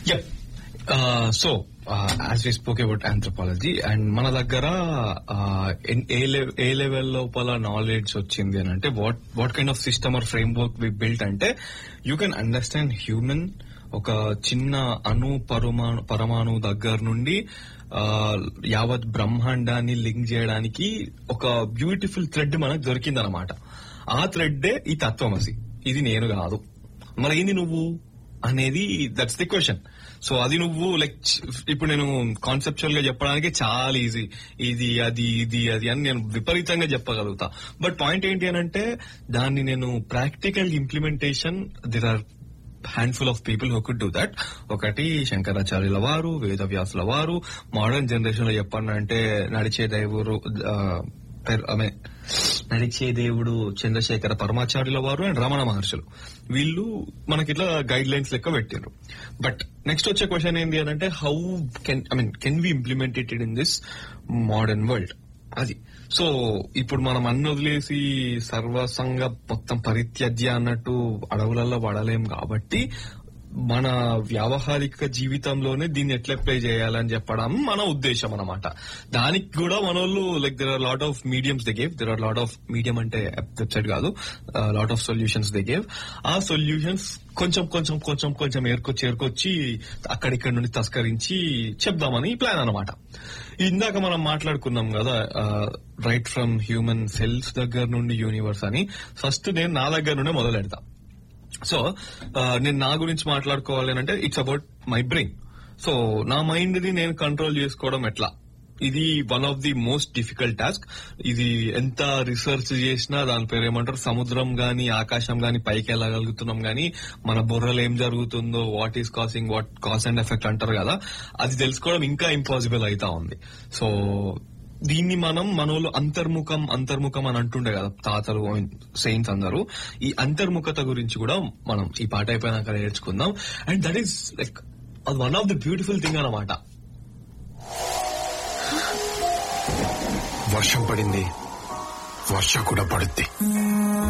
yup so as we spoke about anthropology and మన దగ్గర uh, in- A లెవ- A level లోపల knowledge వచ్చింది అని అంటే what what kind of system or framework we built అంటే యూ కెన్ అండర్స్టాండ్ హ్యూమన్ ఒక చిన్న అణు పరమాణు పరమాణు దగ్గర నుండి ఆ, యావత్ బ్రహ్మాండాన్ని లింక్ చేయడానికి ఒక బ్యూటిఫుల్ థ్రెడ్ మనకు దొరికిందనమాట ఆ థ్రెడ్డే ఈ తత్వమసి ఇది నేను కాదు మరి ఏంది నువ్వు అనేది దట్స్ ది క్వశ్చన్ సో అది నువ్వు లైక్ ఇప్పుడు నేను కాన్సెప్చువల్ గా చెప్పడానికి చాలా ఈజీ ఇది అది ఇది అది అని నేను విపరీతంగా చెప్పగలుగుతా బట్ పాయింట్ ఏంటి అని అంటే దాన్ని నేను practical implementation there are handful of people who could do that ఒకటి శంకరాచార్యుల వారు వేదవ్యాసుల వారు మోడర్న్ జనరేషన్ లో చెప్పండి అంటే నడిచే దేవుడు ఆమె నడిచే దేవుడు చంద్రశేఖర పరమాచార్యుల వారు అండ్ రమణ మహర్షులు వీళ్ళు మనకి ఇట్లా గైడ్ లైన్స్ లెక్క పెట్టారు బట్ నెక్స్ట్ వచ్చే క్వశ్చన్ ఏంటి అని అంటే how can I mean can we implemented in this modern world అది సో ఇప్పుడు మనం అన్ని వదిలేసి సర్వసంగ మొత్తం పరిత్యజ్య అన్నట్టు అడవులలో పడలేం కాబట్టి మన వ్యావహారిక జీవితంలోనే దీన్ని ఎట్లా అప్లై చేయాలని చెప్పడం మన ఉద్దేశం అనమాట దానికి కూడా మన వాళ్ళు like there are lot of mediums they gave there are lot of medium అంటే వెబ్సైట్ కాదు lot of solutions they gave ఆ సొల్యూషన్స్ కొంచెం కొంచెం కొంచెం కొంచెం ఏర్కొచ్చి ఏర్కొచ్చి అక్కడిక్కడి నుండి తస్కరించి చెప్దామని ప్లాన్ అనమాట ఇందాక మనం మాట్లాడుకున్నాం కదా రైట్ ఫ్రమ్ హ్యూమన్ సెల్స్ దగ్గర నుండి యూనివర్స్ అని ఫస్ట్ నేను నా దగ్గర నుండే మొదలు పెడతా సో నేను నా గురించి మాట్లాడుకోవాలి అంటే it's about my brain so నా మైండ్ ని నేను కంట్రోల్ చేసుకోవడం ఎట్లా ఇది one of the most difficult task ఇది ఎంత రీసెర్చ్ చేసినా దాని పేరు ఏమంటారు సముద్రం గాని ఆకాశం గాని పైకి వెళ్ళగలుగుతున్నాం గాని మన బుర్రలో ఏం జరుగుతుందో what is causing what cause and effect అంటారు కదా అది తెలుసుకోవడం ఇంకా ఇంపాసిబుల్ అవుతా ఉంది సో దీన్ని మనం మనోళ్ళు అంతర్ముఖం అంతర్ముఖం అని అంటుండే కదా తాతలు సెయింట్స్ అందరూ ఈ అంతర్ముఖత గురించి కూడా మనం ఈ పాట అయిపోయినాక నేర్చుకుందాం అండ్ దట్ ఈస్ లైక్ అది one of the beautiful thing అన్నమాట వర్షం పడింది వర్షం కూడా పడుద్ది